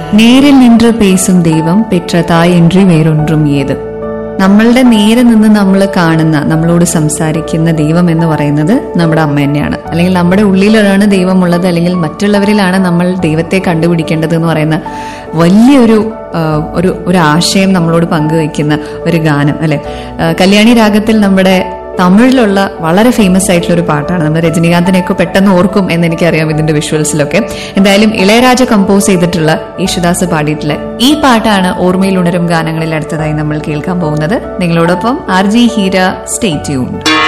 നേരിൽ നിന്ന് പേസും ദൈവം പെറ്റ തായன்றി വേറൊன்றுം ഏത് നമ്മളുടെ നേരെ നിന്ന് നമ്മൾ കാണുന്ന നമ്മളോട് സംസാരിക്കുന്ന ദൈവം എന്ന് പറയുന്നത് നമ്മുടെ അമ്മ തന്നെയാണ് അല്ലെങ്കിൽ നമ്മുടെ ഉള്ളിലാണ് ദൈവമുള്ളത് അല്ലെങ്കിൽ മറ്റുള്ളവരിലാണ് നമ്മൾ ദൈവത്തെ കണ്ടുപിടിക്കേണ്ടത് എന്ന് പറയുന്ന വലിയൊരു ആ, ഒരു ഒരു ആശയം നമ്മളോട് പങ്കുവയ്ക്കുന്ന ഒരു ഗാനം അല്ലെ ആ, കല്യാണി രാഗത്തിൽ നമ്മുടെ തമിഴിലുള്ള വളരെ ഫേമസ് ആയിട്ടുള്ള ഒരു പാട്ടാണ് നമ്മൾ രജനീകാന്തിനെയൊക്കെ പെട്ടെന്ന് ഓർക്കും എന്ന് എനിക്കറിയാം ഇതിന്റെ വിഷ്വൽസിലൊക്കെ എന്തായാലും ഇളയരാജ കമ്പോസ് ചെയ്തിട്ടുള്ള യേശുദാസ് പാടിയിട്ടുള്ള ഈ പാട്ടാണ് ഓർമ്മയിൽ ഉണരും ഗാനങ്ങളിൽ അടുത്തതായി നമ്മൾ കേൾക്കാൻ പോകുന്നത് നിങ്ങളോടൊപ്പം R G Heera stay tune